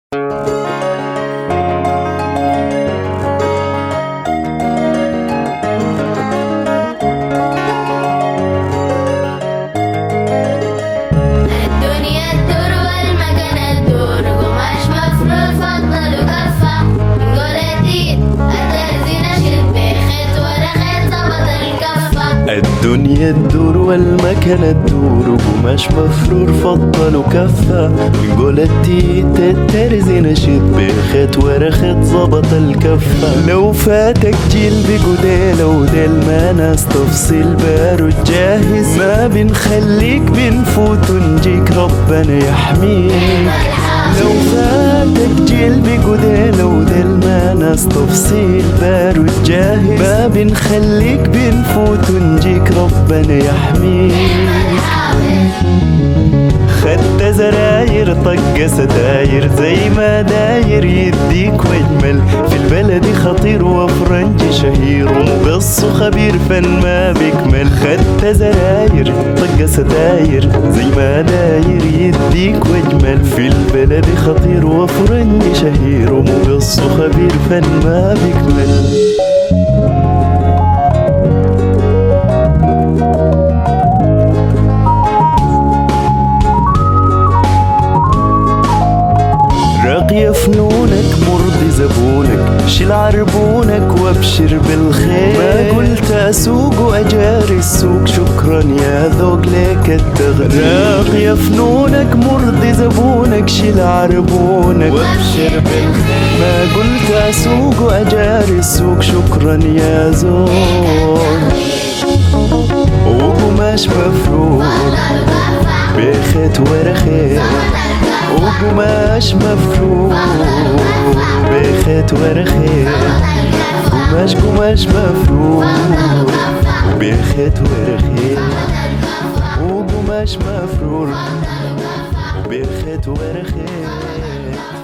الدنيا تدور والمكان تدور قماش مفروض فضل وكفة نقول الدين الترزي نشد بخيط ورا خيط ظبط الكفة الدنيا تدور والمكنة تدور وقماش مفرور فضل وكفة نقول التيت الترزي نشد بخيط ورا خيط ظبط الكفة لو فاتك جيل بقديلة وديل ما ناس تفصيل بارود جاهز ما بنخليك بنفوت ونجيك ربنا يحميك لو فاتك جيل بقديلة وديل ما ناس تفصيل بارود جاهز ما بنخليك بنفوت ونجيك ربنا يحميك خدت زراير طق ستاير زي ما داير يديك واجمل في البلد خطير وفرنجي شهير ومقص خبير فن ما بيكمل خدت زراير طق ستاير زي ما داير يديك واجمل في البلد خطير وفرنجي شهير ومقص خبير فن ما بيكمل راقية فنونك مرضي زبونك شيل عربونك وابشر بالخير ما قلت اسوق واجاري السوق شكرا يا ذوق ليك التغرير راقية فنونك مرضي زبونك شيل عربونك وابشر بالخير ما قلت اسوق واجاري السوق شكرا يا ذوق وقماش مفروض بخيط ورا خيط وقماش مفروض بخيط ورا خيط قماش قماش مفروض بخيط ورا خيط وقماش مفروض بخيط ورا خيط